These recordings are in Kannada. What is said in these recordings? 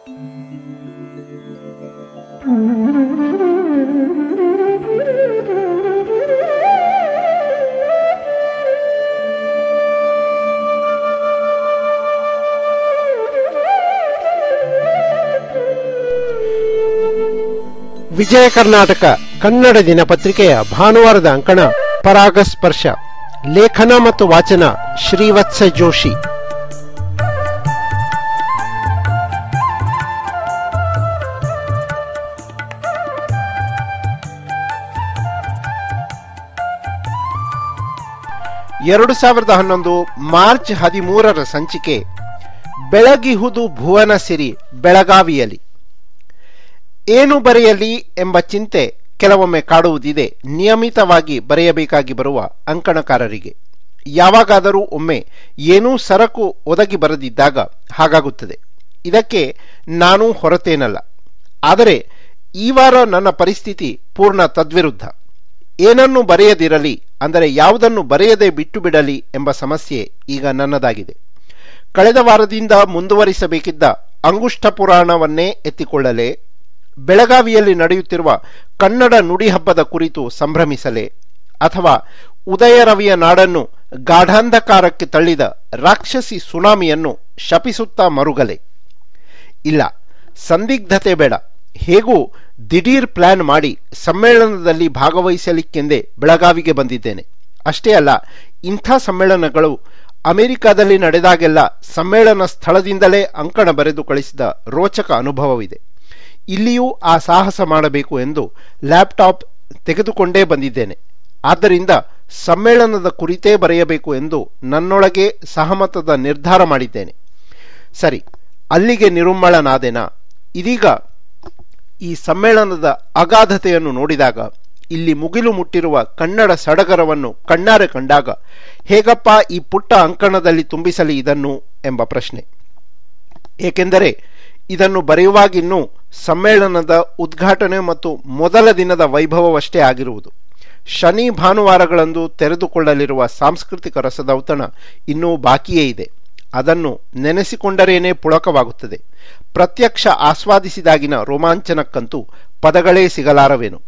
ವಿಜಯ ಕರ್ನಾಟಕ ಕನ್ನಡ ದಿನಪತ್ರಿಕೆಯ ಭಾನುವಾರದ ಅಂಕಣ ಪರಾಗಸ್ಪರ್ಶ ಲೇಖನ ಮತ್ತು ವಾಚನ ಶ್ರೀವತ್ಸ ಜೋಶಿ ಎರಡು ಸಾವಿರದ ಹನ್ನೊಂದು ಮಾರ್ಚ್ ಹದಿಮೂರರ ಸಂಚಿಕೆ ಬೆಳಗಿಹುದು ಭುವನ ಸಿರಿ ಬೆಳಗಾವಿಯಲ್ಲಿ ಏನು ಬರೆಯಲಿ ಎಂಬ ಚಿಂತೆ ಕೆಲವೊಮ್ಮೆ ಕಾಡುವುದಿದೆ ನಿಯಮಿತವಾಗಿ ಬರೆಯಬೇಕಾಗಿ ಬರುವ ಅಂಕಣಕಾರರಿಗೆ ಯಾವಾಗಾದರೂ ಒಮ್ಮೆ ಏನೂ ಸರಕು ಒದಗಿ ಬರದಿದ್ದಾಗ ಹಾಗಾಗುತ್ತದೆ ಇದಕ್ಕೆ ನಾನು ಹೊರತೇನಲ್ಲ ಆದರೆ ಈ ವಾರ ನನ್ನ ಪರಿಸ್ಥಿತಿ ಪೂರ್ಣ ತದ್ವಿರುದ್ಧ ಏನನ್ನು ಬರೆಯದಿರಲಿ ಅಂದರೆ ಯಾವುದನ್ನು ಬರೆಯದೆ ಬಿಟ್ಟು ಬಿಡಲಿ ಎಂಬ ಸಮಸ್ಯೆ ಈಗ ನನ್ನದಾಗಿದೆ ಕಳೆದ ವಾರದಿಂದ ಮುಂದುವರಿಸಬೇಕಿದ್ದ ಅಂಗುಷ್ಠ ಪುರಾಣವನ್ನೇ ಎತ್ತಿಕೊಳ್ಳಲೇ ಬೆಳಗಾವಿಯಲ್ಲಿ ನಡೆಯುತ್ತಿರುವ ಕನ್ನಡ ನುಡಿ ಹಬ್ಬದ ಕುರಿತು ಸಂಭ್ರಮಿಸಲೇ ಅಥವಾ ಉದಯರವಿಯ ನಾಡನ್ನು ಗಾಢಾಂಧಕಾರಕ್ಕೆ ತಳ್ಳಿದ ರಾಕ್ಷಸಿ ಸುನಾಮಿಯನ್ನು ಶಪಿಸುತ್ತಾ ಮರುಗಲೆ ಇಲ್ಲ ಸಂದಿಗ್ಧತೆ ಬೇಡ ಹೇಗೂ ದಿಢೀರ್ ಪ್ಲಾನ್ ಮಾಡಿ ಸಮ್ಮೇಳನದಲ್ಲಿ ಭಾಗವಹಿಸಲಿಕ್ಕೆಂದೇ ಬೆಳಗಾವಿಗೆ ಬಂದಿದ್ದೇನೆ ಅಷ್ಟೇ ಅಲ್ಲ ಇಂಥ ಸಮ್ಮೇಳನಗಳು ಅಮೆರಿಕಾದಲ್ಲಿ ನಡೆದಾಗೆಲ್ಲ ಸಮ್ಮೇಳನ ಸ್ಥಳದಿಂದಲೇ ಅಂಕಣ ಬರೆದು ಕಳಿಸಿದ ರೋಚಕ ಅನುಭವವಿದೆ ಇಲ್ಲಿಯೂ ಆ ಸಾಹಸ ಮಾಡಬೇಕು ಎಂದು ಲ್ಯಾಪ್ಟಾಪ್ ತೆಗೆದುಕೊಂಡೇ ಬಂದಿದ್ದೇನೆ ಆದ್ದರಿಂದ ಸಮ್ಮೇಳನದ ಕುರಿತೇ ಬರೆಯಬೇಕು ಎಂದು ನನ್ನೊಳಗೆ ಸಹಮತದ ನಿರ್ಧಾರ ಮಾಡಿದ್ದೇನೆ ಸರಿ ಅಲ್ಲಿಗೆ ನಿರುಮ್ಮಳನಾದೆನಾ ಇದೀಗ ಈ ಸಮ್ಮೇಳನದ ಅಗಾಧತೆಯನ್ನು ನೋಡಿದಾಗ ಇಲ್ಲಿ ಮುಗಿಲು ಮುಟ್ಟಿರುವ ಕನ್ನಡ ಸಡಗರವನ್ನು ಕಣ್ಣಾರೆ ಕಂಡಾಗ ಹೇಗಪ್ಪ ಈ ಪುಟ್ಟ ಅಂಕಣದಲ್ಲಿ ತುಂಬಿಸಲಿ ಇದನ್ನು ಎಂಬ ಪ್ರಶ್ನೆ ಏಕೆಂದರೆ ಇದನ್ನು ಬರೆಯುವಾಗಿನ್ನೂ ಸಮ್ಮೇಳನದ ಉದ್ಘಾಟನೆ ಮತ್ತು ಮೊದಲ ದಿನದ ವೈಭವವಷ್ಟೇ ಆಗಿರುವುದು ಶನಿ ಭಾನುವಾರಗಳಂದು ತೆರೆದುಕೊಳ್ಳಲಿರುವ ಸಾಂಸ್ಕೃತಿಕ ರಸದೌತಣ ಇನ್ನೂ ಬಾಕಿಯೇ ಇದೆ ಅದನ್ನು ನೆನೆಸಿಕೊಂಡರೇನೇ ಪುಳಕವಾಗುತ್ತದೆ ಪ್ರತ್ಯಕ್ಷ ಆಸ್ವಾದಿಸಿದಾಗಿನ ರೋಮಾಂಚನಕ್ಕಂತೂ ಪದಗಳೇ ಸಿಗಲಾರವೇನು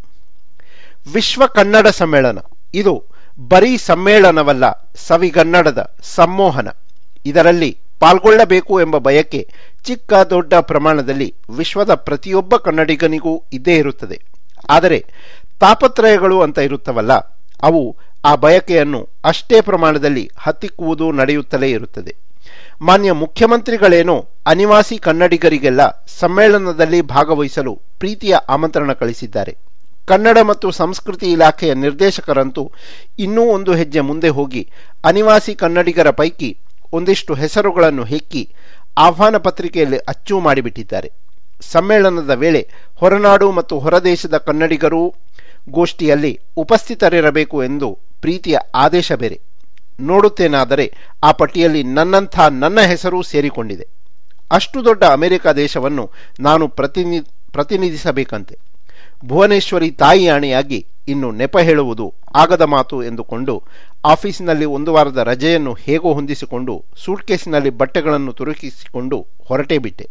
ವಿಶ್ವ ಕನ್ನಡ ಸಮ್ಮೇಳನ ಇದು ಬರೀ ಸಮ್ಮೇಳನವಲ್ಲ ಸವಿಗನ್ನಡದ ಸಮ್ಮೋಹನ ಇದರಲ್ಲಿ ಪಾಲ್ಗೊಳ್ಳಬೇಕು ಎಂಬ ಬಯಕೆ ಚಿಕ್ಕ ದೊಡ್ಡ ಪ್ರಮಾಣದಲ್ಲಿ ವಿಶ್ವದ ಪ್ರತಿಯೊಬ್ಬ ಕನ್ನಡಿಗನಿಗೂ ಇದ್ದೇ ಇರುತ್ತದೆ ಆದರೆ ತಾಪತ್ರಯಗಳು ಅಂತ ಇರುತ್ತವಲ್ಲ ಅವು ಆ ಬಯಕೆಯನ್ನು ಅಷ್ಟೇ ಪ್ರಮಾಣದಲ್ಲಿ ಹತ್ತಿಕ್ಕುವುದು ನಡೆಯುತ್ತಲೇ ಇರುತ್ತದೆ ಮಾನ್ಯ ಮುಖ್ಯಮಂತ್ರಿಗಳೇನೋ ಅನಿವಾಸಿ ಕನ್ನಡಿಗರಿಗೆಲ್ಲ ಸಮ್ಮೇಳನದಲ್ಲಿ ಭಾಗವಹಿಸಲು ಪ್ರೀತಿಯ ಆಮಂತ್ರಣ ಕಳಿಸಿದ್ದಾರೆ ಕನ್ನಡ ಮತ್ತು ಸಂಸ್ಕೃತಿ ಇಲಾಖೆಯ ನಿರ್ದೇಶಕರಂತೂ ಇನ್ನೂ ಒಂದು ಹೆಜ್ಜೆ ಮುಂದೆ ಹೋಗಿ ಅನಿವಾಸಿ ಕನ್ನಡಿಗರ ಪೈಕಿ ಒಂದಿಷ್ಟು ಹೆಸರುಗಳನ್ನು ಹೆಕ್ಕಿ ಆಹ್ವಾನ ಪತ್ರಿಕೆಯಲ್ಲಿ ಅಚ್ಚು ಮಾಡಿಬಿಟ್ಟಿದ್ದಾರೆ ಸಮ್ಮೇಳನದ ವೇಳೆ ಹೊರನಾಡು ಮತ್ತು ಹೊರದೇಶದ ಕನ್ನಡಿಗರೂ ಗೋಷ್ಠಿಯಲ್ಲಿ ಉಪಸ್ಥಿತರಿರಬೇಕು ಎಂದು ಪ್ರೀತಿಯ ಆದೇಶ ಬೇರೆ ನೋಡುತ್ತೇನಾದರೆ ಆ ಪಟ್ಟಿಯಲ್ಲಿ ನನ್ನಂಥ ನನ್ನ ಹೆಸರೂ ಸೇರಿಕೊಂಡಿದೆ ಅಷ್ಟು ದೊಡ್ಡ ಅಮೆರಿಕ ದೇಶವನ್ನು ನಾನು ಪ್ರತಿನಿ ಪ್ರತಿನಿಧಿಸಬೇಕಂತೆ ಭುವನೇಶ್ವರಿ ತಾಯಿ ಆಣೆಯಾಗಿ ಇನ್ನು ನೆಪ ಹೇಳುವುದು ಆಗದ ಮಾತು ಎಂದುಕೊಂಡು ಆಫೀಸಿನಲ್ಲಿ ಒಂದು ವಾರದ ರಜೆಯನ್ನು ಹೇಗೋ ಹೊಂದಿಸಿಕೊಂಡು ಸೂಟ್ಕೇಸಿನಲ್ಲಿ ಬಟ್ಟೆಗಳನ್ನು ತುರುಕಿಸಿಕೊಂಡು ಹೊರಟೇ ಬಿಟ್ಟೆ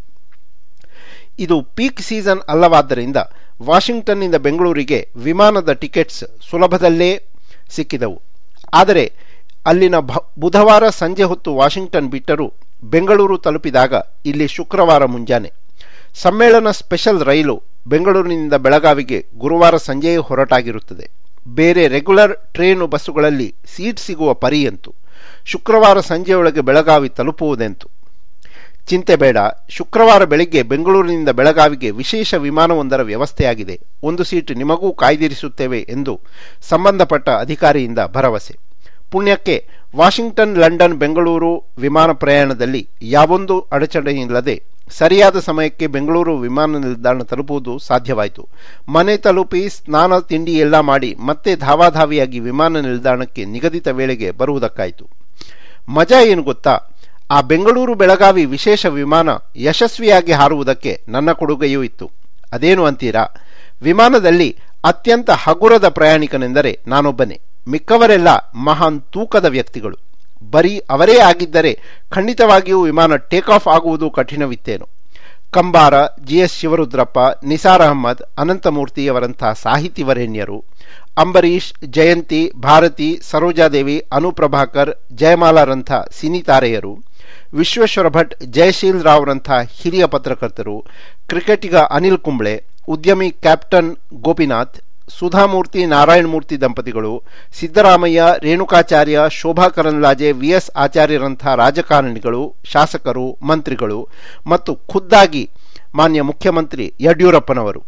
ಇದು ಪೀಕ್ ಸೀಸನ್ ಅಲ್ಲವಾದ್ದರಿಂದ ವಾಷಿಂಗ್ಟನ್ನಿಂದ ಬೆಂಗಳೂರಿಗೆ ವಿಮಾನದ ಟಿಕೆಟ್ಸ್ ಸುಲಭದಲ್ಲೇ ಸಿಕ್ಕಿದವು ಆದರೆ ಅಲ್ಲಿನ ಬುಧವಾರ ಸಂಜೆ ಹೊತ್ತು ವಾಷಿಂಗ್ಟನ್ ಬಿಟ್ಟರೂ ಬೆಂಗಳೂರು ತಲುಪಿದಾಗ ಇಲ್ಲಿ ಶುಕ್ರವಾರ ಮುಂಜಾನೆ ಸಮ್ಮೇಳನ ಸ್ಪೆಷಲ್ ರೈಲು ಬೆಂಗಳೂರಿನಿಂದ ಬೆಳಗಾವಿಗೆ ಗುರುವಾರ ಸಂಜೆಯೇ ಹೊರಟಾಗಿರುತ್ತದೆ ಬೇರೆ ರೆಗ್ಯುಲರ್ ಟ್ರೇನು ಬಸ್ಸುಗಳಲ್ಲಿ ಸೀಟ್ ಸಿಗುವ ಪರಿಯಂತು ಶುಕ್ರವಾರ ಸಂಜೆಯೊಳಗೆ ಬೆಳಗಾವಿ ತಲುಪುವುದೆಂತು ಚಿಂತೆ ಬೇಡ ಶುಕ್ರವಾರ ಬೆಳಿಗ್ಗೆ ಬೆಂಗಳೂರಿನಿಂದ ಬೆಳಗಾವಿಗೆ ವಿಶೇಷ ವಿಮಾನವೊಂದರ ವ್ಯವಸ್ಥೆಯಾಗಿದೆ ಒಂದು ಸೀಟ್ ನಿಮಗೂ ಕಾಯ್ದಿರಿಸುತ್ತೇವೆ ಎಂದು ಸಂಬಂಧಪಟ್ಟ ಅಧಿಕಾರಿಯಿಂದ ಭರವಸೆ ಪುಣ್ಯಕ್ಕೆ ವಾಷಿಂಗ್ಟನ್ ಲಂಡನ್ ಬೆಂಗಳೂರು ವಿಮಾನ ಪ್ರಯಾಣದಲ್ಲಿ ಯಾವೊಂದು ಅಡಚಣೆಯಿಲ್ಲದೆ ಸರಿಯಾದ ಸಮಯಕ್ಕೆ ಬೆಂಗಳೂರು ವಿಮಾನ ನಿಲ್ದಾಣ ತಲುಪುವುದು ಸಾಧ್ಯವಾಯಿತು ಮನೆ ತಲುಪಿ ಸ್ನಾನ ತಿಂಡಿ ಎಲ್ಲ ಮಾಡಿ ಮತ್ತೆ ಧಾವಾಧಾವಿಯಾಗಿ ವಿಮಾನ ನಿಲ್ದಾಣಕ್ಕೆ ನಿಗದಿತ ವೇಳೆಗೆ ಬರುವುದಕ್ಕಾಯಿತು ಮಜಾ ಏನು ಗೊತ್ತಾ ಆ ಬೆಂಗಳೂರು ಬೆಳಗಾವಿ ವಿಶೇಷ ವಿಮಾನ ಯಶಸ್ವಿಯಾಗಿ ಹಾರುವುದಕ್ಕೆ ನನ್ನ ಕೊಡುಗೆಯೂ ಇತ್ತು ಅದೇನು ಅಂತೀರಾ ವಿಮಾನದಲ್ಲಿ ಅತ್ಯಂತ ಹಗುರದ ಪ್ರಯಾಣಿಕನೆಂದರೆ ನಾನೊಬ್ಬನೇ ಮಿಕ್ಕವರೆಲ್ಲ ಮಹಾನ್ ತೂಕದ ವ್ಯಕ್ತಿಗಳು ಬರೀ ಅವರೇ ಆಗಿದ್ದರೆ ಖಂಡಿತವಾಗಿಯೂ ವಿಮಾನ ಟೇಕ್ ಆಫ್ ಆಗುವುದು ಕಠಿಣವಿತ್ತೇನು ಕಂಬಾರ ಜಿಎಸ್ ಶಿವರುದ್ರಪ್ಪ ನಿಸಾರ್ ಅಹಮ್ಮದ್ ಅನಂತಮೂರ್ತಿಯವರಂತಹ ಸಾಹಿತಿವರೇಣ್ಯರು ಅಂಬರೀಷ್ ಜಯಂತಿ ಭಾರತಿ ಸರೋಜಾದೇವಿ ಅನುಪ್ರಭಾಕರ್ ಜಯಮಾಲಾರಂಥ ಸಿನಿತಾರೆಯರು ವಿಶ್ವೇಶ್ವರ ಭಟ್ ಜಯಶೀಲ್ ರಾವ್ರಂಥ ಹಿರಿಯ ಪತ್ರಕರ್ತರು ಕ್ರಿಕೆಟಿಗ ಅನಿಲ್ ಕುಂಬ್ಳೆ ಉದ್ಯಮಿ ಕ್ಯಾಪ್ಟನ್ ಗೋಪಿನಾಥ್ ಸುಧಾಮೂರ್ತಿ ನಾರಾಯಣಮೂರ್ತಿ ದಂಪತಿಗಳು ಸಿದ್ದರಾಮಯ್ಯ ರೇಣುಕಾಚಾರ್ಯ ಶೋಭಾ ಕರಂದ್ಲಾಜೆ ವಿಎಸ್ ಆಚಾರ್ಯರಂಥ ರಾಜಕಾರಣಿಗಳು ಶಾಸಕರು ಮಂತ್ರಿಗಳು ಮತ್ತು ಖುದ್ದಾಗಿ ಮಾನ್ಯ ಮುಖ್ಯಮಂತ್ರಿ ಯಡಿಯೂರಪ್ಪನವರು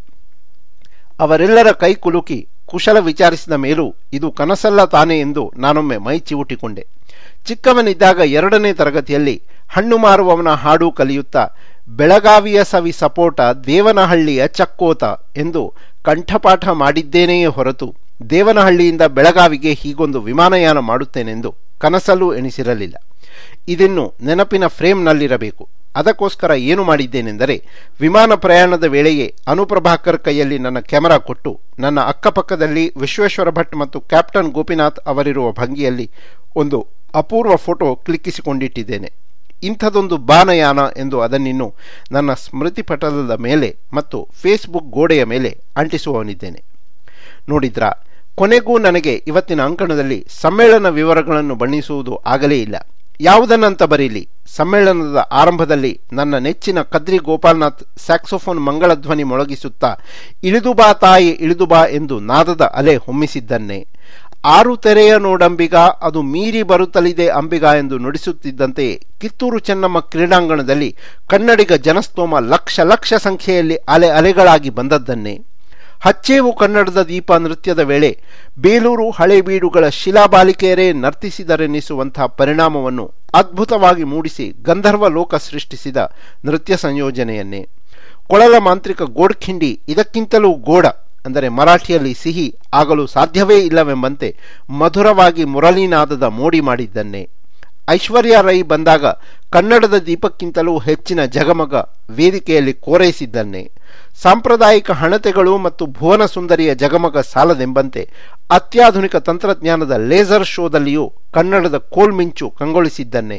ಅವರೆಲ್ಲರ ಕೈ ಕುಲುಕಿ ಕುಶಲ ವಿಚಾರಿಸಿದ ಮೇಲೂ ಇದು ಕನಸಲ್ಲ ತಾನೇ ಎಂದು ನಾನೊಮ್ಮೆ ಮೈ ಚಿವುಟಿಕೊಂಡೆ ಚಿಕ್ಕವನಿದ್ದಾಗ ಎರಡನೇ ತರಗತಿಯಲ್ಲಿ ಹಣ್ಣು ಮಾರುವವನ ಹಾಡು ಕಲಿಯುತ್ತಾ ಬೆಳಗಾವಿಯ ಸವಿ ಸಪೋಟ ದೇವನಹಳ್ಳಿಯ ಚಕ್ಕೋತ ಎಂದು ಕಂಠಪಾಠ ಮಾಡಿದ್ದೇನೆಯೇ ಹೊರತು ದೇವನಹಳ್ಳಿಯಿಂದ ಬೆಳಗಾವಿಗೆ ಹೀಗೊಂದು ವಿಮಾನಯಾನ ಮಾಡುತ್ತೇನೆಂದು ಕನಸಲ್ಲೂ ಎಣಿಸಿರಲಿಲ್ಲ ಇದನ್ನು ನೆನಪಿನ ಫ್ರೇಮ್ನಲ್ಲಿರಬೇಕು ಅದಕ್ಕೋಸ್ಕರ ಏನು ಮಾಡಿದ್ದೇನೆಂದರೆ ವಿಮಾನ ಪ್ರಯಾಣದ ವೇಳೆಯೇ ಅನುಪ್ರಭಾಕರ್ ಕೈಯಲ್ಲಿ ನನ್ನ ಕ್ಯಾಮೆರಾ ಕೊಟ್ಟು ನನ್ನ ಅಕ್ಕಪಕ್ಕದಲ್ಲಿ ವಿಶ್ವೇಶ್ವರ ಭಟ್ ಮತ್ತು ಕ್ಯಾಪ್ಟನ್ ಗೋಪಿನಾಥ್ ಅವರಿರುವ ಭಂಗಿಯಲ್ಲಿ ಒಂದು ಅಪೂರ್ವ ಫೋಟೋ ಕ್ಲಿಕ್ಕಿಸಿಕೊಂಡಿಟ್ಟಿದ್ದೇನೆ ಇಂಥದೊಂದು ಬಾನಯಾನ ಎಂದು ಅದನ್ನಿನ್ನು ನನ್ನ ಸ್ಮೃತಿ ಪಟಲದ ಮೇಲೆ ಮತ್ತು ಫೇಸ್ಬುಕ್ ಗೋಡೆಯ ಮೇಲೆ ಅಂಟಿಸುವವನಿದ್ದೇನೆ ನೋಡಿದ್ರಾ ಕೊನೆಗೂ ನನಗೆ ಇವತ್ತಿನ ಅಂಕಣದಲ್ಲಿ ಸಮ್ಮೇಳನ ವಿವರಗಳನ್ನು ಬಣ್ಣಿಸುವುದು ಆಗಲೇ ಇಲ್ಲ ಯಾವುದನ್ನಂತ ಬರೀಲಿ ಸಮ್ಮೇಳನದ ಆರಂಭದಲ್ಲಿ ನನ್ನ ನೆಚ್ಚಿನ ಕದ್ರಿ ಗೋಪಾಲ್ನಾಥ್ ಸ್ಯಾಕ್ಸೋಫೋನ್ ಮಂಗಳಧ್ವನಿ ಮೊಳಗಿಸುತ್ತಾ ಇಳಿದು ಬಾ ತಾಯಿ ಇಳಿದು ಬಾ ಎಂದು ನಾದದ ಅಲೆ ಹೊಮ್ಮಿಸಿದ್ದನ್ನೇ ಆರು ತೆರೆಯ ನೋಡಂಬಿಗ ಅದು ಮೀರಿ ಬರುತ್ತಲಿದೆ ಅಂಬಿಗ ಎಂದು ನುಡಿಸುತ್ತಿದ್ದಂತೆಯೇ ಕಿತ್ತೂರು ಚೆನ್ನಮ್ಮ ಕ್ರೀಡಾಂಗಣದಲ್ಲಿ ಕನ್ನಡಿಗ ಜನಸ್ತೋಮ ಲಕ್ಷ ಲಕ್ಷ ಸಂಖ್ಯೆಯಲ್ಲಿ ಅಲೆ ಅಲೆಗಳಾಗಿ ಬಂದದ್ದನ್ನೇ ಹಚ್ಚೇವು ಕನ್ನಡದ ದೀಪ ನೃತ್ಯದ ವೇಳೆ ಬೇಲೂರು ಹಳೇಬೀಡುಗಳ ಶಿಲಾಬಾಲಿಕೆಯರೇ ನರ್ತಿಸಿದರೆನಿಸುವಂತಹ ಪರಿಣಾಮವನ್ನು ಅದ್ಭುತವಾಗಿ ಮೂಡಿಸಿ ಗಂಧರ್ವ ಲೋಕ ಸೃಷ್ಟಿಸಿದ ನೃತ್ಯ ಸಂಯೋಜನೆಯನ್ನೇ ಕೊಳಲ ಮಾಂತ್ರಿಕ ಗೋಡ್ಖಿಂಡಿ ಇದಕ್ಕಿಂತಲೂ ಗೋಡ ಅಂದರೆ ಮರಾಠಿಯಲ್ಲಿ ಸಿಹಿ ಆಗಲು ಸಾಧ್ಯವೇ ಇಲ್ಲವೆಂಬಂತೆ ಮಧುರವಾಗಿ ಮುರಳಿನಾದದ ಮೋಡಿ ಮಾಡಿದ್ದನ್ನೇ ಐಶ್ವರ್ಯ ರೈ ಬಂದಾಗ ಕನ್ನಡದ ದೀಪಕ್ಕಿಂತಲೂ ಹೆಚ್ಚಿನ ಜಗಮಗ ವೇದಿಕೆಯಲ್ಲಿ ಕೋರೈಸಿದ್ದನ್ನೇ ಸಾಂಪ್ರದಾಯಿಕ ಹಣತೆಗಳು ಮತ್ತು ಭುವನ ಸುಂದರಿಯ ಜಗಮಗ ಸಾಲದೆಂಬಂತೆ ಅತ್ಯಾಧುನಿಕ ತಂತ್ರಜ್ಞಾನದ ಲೇಸರ್ ಶೋದಲ್ಲಿಯೂ ಕನ್ನಡದ ಕೋಲ್ಮಿಂಚು ಕಂಗೊಳಿಸಿದ್ದನ್ನೇ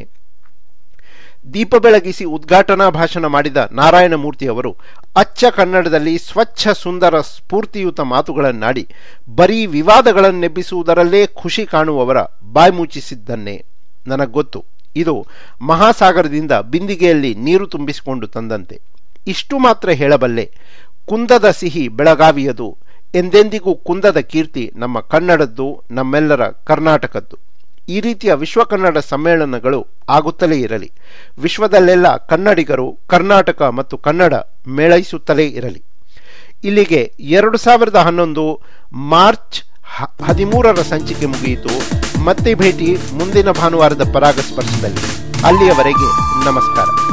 ದೀಪ ಬೆಳಗಿಸಿ ಉದ್ಘಾಟನಾ ಭಾಷಣ ಮಾಡಿದ ನಾರಾಯಣಮೂರ್ತಿಯವರು ಅಚ್ಚ ಕನ್ನಡದಲ್ಲಿ ಸ್ವಚ್ಛ ಸುಂದರ ಸ್ಫೂರ್ತಿಯುತ ಮಾತುಗಳನ್ನಾಡಿ ಬರೀ ವಿವಾದಗಳನ್ನೆಬ್ಬಿಸುವುದರಲ್ಲೇ ಖುಷಿ ಕಾಣುವವರ ಬಾಯ್ಮುಚ್ಚಿಸಿದ್ದನ್ನೇ ನನಗೊತ್ತು ಇದು ಮಹಾಸಾಗರದಿಂದ ಬಿಂದಿಗೆಯಲ್ಲಿ ನೀರು ತುಂಬಿಸಿಕೊಂಡು ತಂದಂತೆ ಇಷ್ಟು ಮಾತ್ರ ಹೇಳಬಲ್ಲೆ ಕುಂದದ ಸಿಹಿ ಬೆಳಗಾವಿಯದು ಎಂದೆಂದಿಗೂ ಕುಂದದ ಕೀರ್ತಿ ನಮ್ಮ ಕನ್ನಡದ್ದು ನಮ್ಮೆಲ್ಲರ ಕರ್ನಾಟಕದ್ದು ಈ ರೀತಿಯ ವಿಶ್ವ ಕನ್ನಡ ಸಮ್ಮೇಳನಗಳು ಆಗುತ್ತಲೇ ಇರಲಿ ವಿಶ್ವದಲ್ಲೆಲ್ಲ ಕನ್ನಡಿಗರು ಕರ್ನಾಟಕ ಮತ್ತು ಕನ್ನಡ ಮೇಳೈಸುತ್ತಲೇ ಇರಲಿ ಇಲ್ಲಿಗೆ ಎರಡು ಸಾವಿರದ ಹನ್ನೊಂದು ಮಾರ್ಚ್ ಹದಿಮೂರರ ಸಂಚಿಕೆ ಮುಗಿಯಿತು ಮತ್ತೆ ಭೇಟಿ ಮುಂದಿನ ಭಾನುವಾರದ ಪರಾಗಸ್ಪರ್ಶದಲ್ಲಿ ಅಲ್ಲಿಯವರೆಗೆ ನಮಸ್ಕಾರ